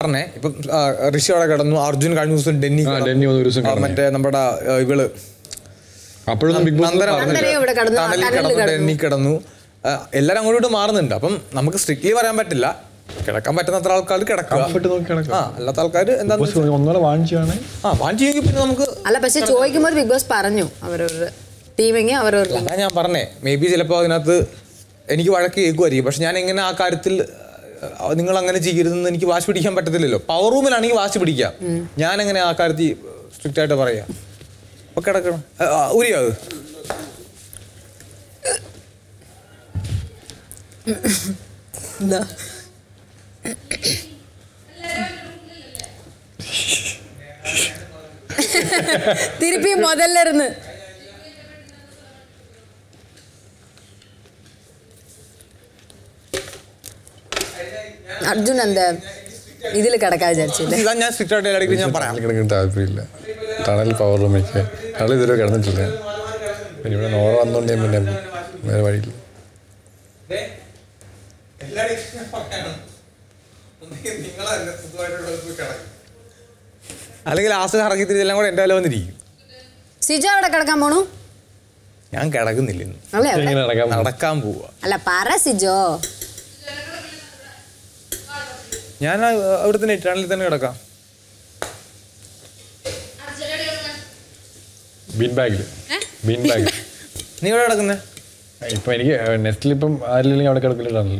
പറഞ്ഞേ ഇപ്പം ആ, ഋഷി അവിടെ കിടന്നു അർജുൻ കഴിഞ്ഞ ദിവസം ഡെന്നി ആ, കിടന്നു. ഡെന്നി വന്ന ഒരു ദിവസം ആ, കിടന്നു. മറ്റേ നമ്മുടെ ആ, ഇവള് അപ്പോഴൊന്നും ബിഗ് ബോസ് നന്ദന നന്ദനയും ഇവിടെ കിടന്നു, ആ, ടണലിൽ ടണലിൽ കിടന്നു കിടന്നു. ഡെന്നി കിടന്നു ആ, എല്ലാരും അങ്ങോട്ടും ഇങ്ങോട്ടും മാറുന്നുണ്ട് അപ്പം നമുക്ക് സ്ട്രിക്ട്ലി പറയാൻ പറ്റില്ല കിടക്കാൻ പറ്റുന്ന അത്ര ആൾക്കാർ കിടക്കുക കംഫർട്ട് നോക്കി കിടക്കാം ആ അല്ലാത്ത ആൾക്കാർ എന്താ ബോസ് ഒന്നുകൂടെ വാങ്ങിച്ചാണ് ആ വാങ്ങിച്ചെങ്കിൽ പിന്നെ നമുക്ക് അല്ല പക്ഷെ ചോദിക്കുമ്പോൾ ബിഗ് ബോസ് പറഞ്ഞു അവരവരുടെ ടീമെങ്കിൽ അവരവരുടെ അതാ ഞാൻ പറഞ്ഞേ മേ ബി ചിലപ്പോൾ അതിനകത്ത് എനിക്ക് വഴക്ക് കേൾക്കുമായിരിക്കും പക്ഷെ ഞാൻ എങ്ങനെ ആ കാര്യത്തിൽ അഹ് നിങ്ങൾ അങ്ങനെ ചെയ്യരുതെന്ന് എനിക്ക് വാശി പിടിക്കാൻ പറ്റത്തില്ലല്ലോ പവർ റൂമിലാണെങ്കിൽ വാശി പിടിക്കാം ഞാൻ എങ്ങനെ ആ കാര്യത്തിൽ സ്ട്രിക്റ്റ് ആയിട്ട് പറയാം അപ്പൊ കിടക്കണം ആ, ആ, ഉരിയോ അത് എന്താ திருப்பி முதல்ல இருந்து അർജുൻ എന്താ ഇതില് കിടക്കാ വിചാരിച്ചില്ലേ ഇതാ ഞാൻ സ്ട്രിക്റ്റ് ആയിട്ട് ഇടയ്ക്ക് ഞാൻ പറയാം കിടക്കാൻ താല്പര്യമില്ല ടണൽ പവർ റൂമൊക്കെ ടണൽ ഇതുവരെ കിടന്നിട്ടില്ല പിന്നെ ഇവിടെ നോറ വന്നോണ്ട് ഞാൻ പിന്നെ വേറെ വഴിയില്ല അല്ലെങ്കിൽ ലാസ്റ്റ് ഇറങ്ങി തിരിച്ചെല്ലാം കൂടെ എൻ്റെ വില വന്നിരിക്കും സിജോ അവിടെ കിടക്കാൻ പോണു ഞാൻ കിടക്കുന്നില്ല ഇന്ന് അല്ലേ അവിടെ? എങ്ങനെ നടക്കാൻ പോകും? നടക്കാൻ പോവുക അല്ല പറ സിജോ ഞാൻ ആ, അവിടെ തന്നെ ഇറ്റാണിൽ തന്നെ കിടക്കാം ബീൻ ബാഗിൽ ബീൻ ബാഗ് നീ എവിടെ കിടക്കുന്നേ ഇപ്പൊ എനിക്ക് നെസ്റ്റിൽ ഇപ്പം ആരില്ലെങ്കിൽ അവിടെ കിടക്കില്ല ടണലിൽ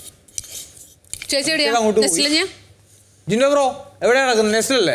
ചേച്ചി എവിടെയാ അങ്ങോട്ട് പോയി. നെസ്റ്റില് ഞാൻ ജിൻഡോ ബ്രോ എവിടെയാണ് കിടക്കുന്നത് നെസ്റ്റിലല്ലേ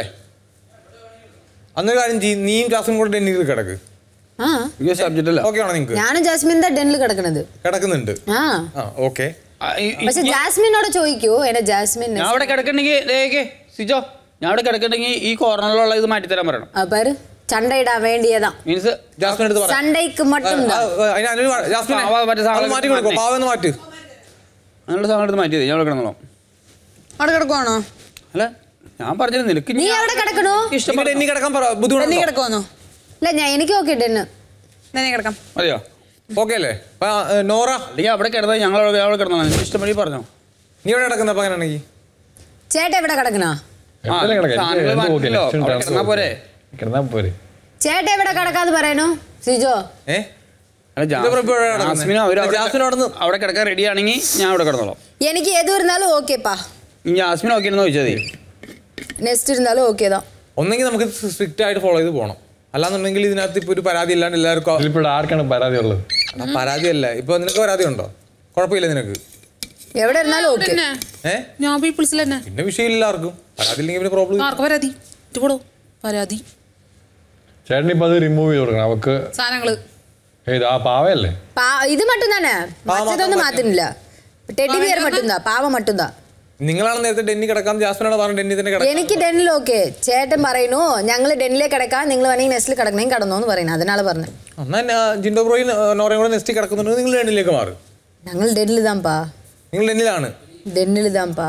അന്നൊരു കാര്യം ചെയ്യും നീയും ക്ലാസ്സും കൂടെ ഡെന്നിയിൽ കിടക്ക് ആ സബ്ജക്റ്റ് അല്ല ഓക്കെ ആണോ നിങ്ങൾക്ക് ഞാനും ജാസ്മിൻ ദാ ഡെന്നിൽ കിടക്കണത് കിടക്കുന്നുണ്ട് ആ ആ ഓക്കെ ആ, ഈ- ഈ- പക്ഷെ ജാസ്മിനോട് ചോദിക്കൂ എന്റെ ജാസ്മിൻ ഞാൻ അവിടെ കിടക്കണ്ടെങ്കിൽ ദേഹേ സിജോ ഞാൻ അവിടെ കിടക്കണ്ടെങ്കിൽ ഈ കോർണറിലുള്ള ഇത് മാറ്റിത്തരാൻ പറയണം பாரு சண்டையிட வேண்டியதான் മീൻസ് ജാസ്മിൻ എടുത്ത് പറ சண்டைக்கு மட்டும்தான் അതിന് അനു ജാസ്മിനെ പാവ മറ്റേ സാധനം അത് മാറ്റി കൊടുക്കോ മാറ്റി. പാവെന്ന് മാറ്റ് അങ്ങനെയുള്ള സാധനം എടുത്ത് മാറ്റിയത് ഞാൻ അവിടെ കിടന്നോളാം അവിടെ കിടക്കുവാണോ അല്ല ഞാൻ പറഞ്ഞത് നിനക്ക് നീ എവിടെ കിടക്കണോ ഇഷ്ടം നിങ്ങൾ ഡെന്നി കിടക്കാൻ പറ ബുദ്ധിമുട്ടുണ്ടോ കിടക്കുവാന്നോ ഇല്ല ഞാൻ എനിക്ക് ഓക്കെ ഡെന്ന് തന്നെ കിടക്കാം മതിയോ ഓക്കെ അല്ലേ അപ്പൊ, ആ, നോറ അല്ലെങ്കിൽ അവിടെ കിടന്നാൽ ഞങ്ങൾ അവിടെ അവിടെ കിടന്നോളാം എനിക്ക് ഇഷ്ടം പറഞ്ഞോ നീ എവിടെ കിടക്കുന്ന അപ്പൊ അങ്ങനെയാണെങ്കിൽ ചേട്ടൻ എവിടെ കിടക്കണോ എപ്പോഴും കിടക്കാം സാധനങ്ങൾ എനിക്ക് എന്ത് മാറ്റില്ലോ. okay, next അവിടെ chance കിടന്നാ പോരെ? കിടന്നാ പോരെ ചേട്ടൻ എവിടെ കിടക്കാന്ന് പറയണു സിജോ ഏ അല്ല, ജാ- ഇത് ഇവിടെ എവിടെ കിടക്കുന്നെ? ജാസ്മിനും അവര് അവിടെ- ജാസ്മിൻ അവിടെ നിന്ന് അവിടെ കിടക്കാൻ റെഡി ആണെങ്കിൽ ഞാൻ അവിടെ കിടന്നോളാം എനിക്ക് ഏത് ഇരുന്നാലും ഓക്കേപ്പാ ഈ ജാസ്മിൻ ഓക്കെ ഇരുന്ന് ചോദിച്ചതേ നെക്സ്റ്റ് ഇരുന്നാലും ഓക്കെ தான் ഒന്നെങ്കിൽ നമുക്ക് സ്ട്രിക്റ്റ് ആയിട്ട് ഫോളോ ചെയ്ത് പോകണം അല്ലാന്നുണ്ടെങ്കിൽ ഇതിനകത്ത് ഇപ്പൊ ഒരു പരാതി ഇല്ലാണ്ട് എല്ലാവർക്കും ഇതിലിപ്പോൾ ആർക്കാണ് പരാതി ഉള്ളത് എടാ, പരാതിയല്ല ഇപ്പൊ നിനക്ക് പരാതി ഉണ്ടോ കുഴപ്പമില്ല നിനക്ക് എവിടെ ഇരുന്നാലും ഓക്കെ പിന്നെ ഏ ഞാൻ പീപ്പിൾസിൽ തന്നെ പിന്നെ വിഷയമില്ല ആർക്കും പരാതി ഇല്ലെങ്കിൽ പിന്നെ പ്രോബ്ലം ആർക്ക് പരാതി ഇത് കൊടു പരാതി ചേട്ടൻ ഇപ്പൊ അത് റിമൂവ് ചെയ്ത് കൊടുക്കണം അവക്ക് സാധനങ്ങള് ഏത് ആ പാവയല്ലേ இது மட்டும் தானே மற்றதொന്നും மாத்தினிല്ല டெடி பியர் மட்டும்தான் பாவம் மட்டும்தான் നിങ്ങളാണ് നേരത്തെ ഡെന്നി കിടക്കാൻ ജാസ്മിനാണ് പറഞ്ഞത് ഡെന്നി തന്നെ കിടക്കാം എനിക്ക് ഡെന്നിൽ ഓക്കെ ചേട്ടൻ പറയുന്നു ഞങ്ങൾ ഡെന്നിലേ കിടക്കാം നിങ്ങൾ വേണമെങ്കിൽ നെസ്റ്റിൽ കിടക്കണേ കിടന്നോ എന്ന് പറയുന്നു അതിനാണ് പറഞ്ഞത് എന്നാ ഞാൻ ജിൻഡോ ബ്രോയും നോറയും കൂടെ നെക്സ്റ്റ് കിടക്കുന്നുണ്ട് നിങ്ങൾ ഡെന്നിലേക്ക് മാറും ഞങ്ങൾ ഡെന്നിൽ താൻപാ നിങ്ങൾ ഡെന്നിലാണ് ഡെന്നിൽ താൻപാ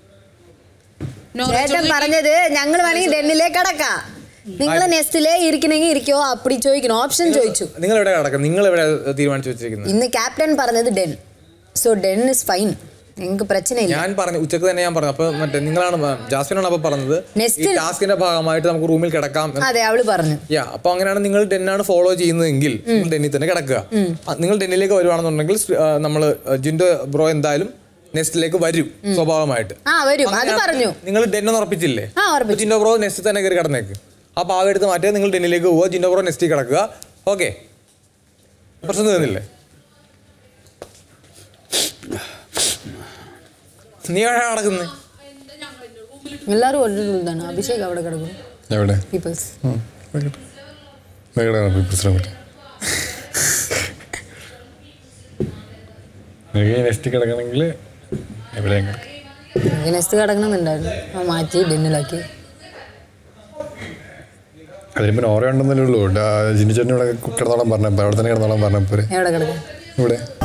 നോറ ചേട്ടൻ പറഞ്ഞത് ഞങ്ങൾ വേണമെങ്കിൽ ഡെന്നിലേ കിടക്കാം നിങ്ങൾ നെസ്റ്റിലേ ഇരിക്കണമെങ്കിൽ ഇരിക്കോ അപ്പടി ചോദിക്കണം ഓപ്ഷൻ ചോദിച്ചു നിങ്ങൾ എവിടെ കിടക്കാം നിങ്ങൾ എവിടെ തീരുമാനിച്ചു വെച്ചിരിക്കുന്നത് ഇന്ന് ക്യാപ്റ്റൻ പറഞ്ഞത് then so then is fine ഞങ്ങൾക്ക് പ്രശ്നമില്ല ഞാൻ പറഞ്ഞു ഉച്ചക്ക് തന്നെ ഞാൻ പറഞ്ഞു അപ്പൊ മറ്റേ നിങ്ങളാണ് പ- ജാസ്മിനാണ് അപ്പൊ പറഞ്ഞത് Next ഈ ടാസ്കിന്റെ ഭാഗമായിട്ട് നമുക്ക് റൂമിൽ കിടക്കാം എന്ന്. അതെ അവള് പറഞ്ഞു യാ അപ്പൊ അങ്ങനെയാണ് നിങ്ങൾ ഡെന്നാണ് ഫോളോ ചെയ്യുന്നതെങ്കിൽ നിങ്ങൾ ഡെന്നിൽ തന്നെ കിടക്കുക ആ, നിങ്ങൾ ഡെന്നിലേക്ക് വരുവാണെന്നുണ്ടെങ്കിൽ നമ്മൾ ജിൻഡോ ബ്രോ എന്തായാലും നെക്സ്റ്റിലേക്ക് വരും സ്വാഭാവികമായിട്ട് ആ വരും അത് പറഞ്ഞു നിങ്ങൾ ഡെന്നെ ഉറപ്പിച്ചില്ലേ ആ, ഉറപ്പിച്ചു. ജിൻഡോ ബ്രോ നെക്സ്റ്റ് തന്നെ കയറി കിടന്നേക്ക് ആ പാവ എടുത്ത് മാറ്റിയാൽ നിങ്ങൾ ഡെന്നിലേക്ക് പോവുക ജിൻഡോ ബ്രോ നെക്സ്റ്റിൽ കിടക്കുക ഓക്കെ പ്രശ്നം തീർന്നില്ലേ നീ എവിടെ നടക്കുന്നത് എല്ലാരും ഒരു ഇതാണ് അഭിഷേക് അവിടെ കിടക്കുന്നു എവിടെ പീപ്പിൾസ് ഉം, ആയിക്കോട്ടെ. വേഗം പോയി പ്രശ്നം പറ്റി എനിക്ക് നെക്സ്റ്റ് കിടക്കണമെങ്കിൽ എവിടെയും കിടക്കാം നെക്സ്റ്റ് കിടക്കണമെന്നുണ്ടായിരുന്നു ആ മാറ്റി ഡെന്നിലാക്കി അതിനിപ്പോൾ ഓരോ ഉണ്ടെന്നല്ലേ ഉള്ളൂ ജിനിച്ചേട്ടൻ ഇവിടെ കിടന്നോളാൻ പറഞ്ഞപ്പോൾ അവിടെ തന്നെ കിടന്നോളാൻ പറഞ്ഞപ്പോൾ എവിടെ കിടക്കും ഇവിടെ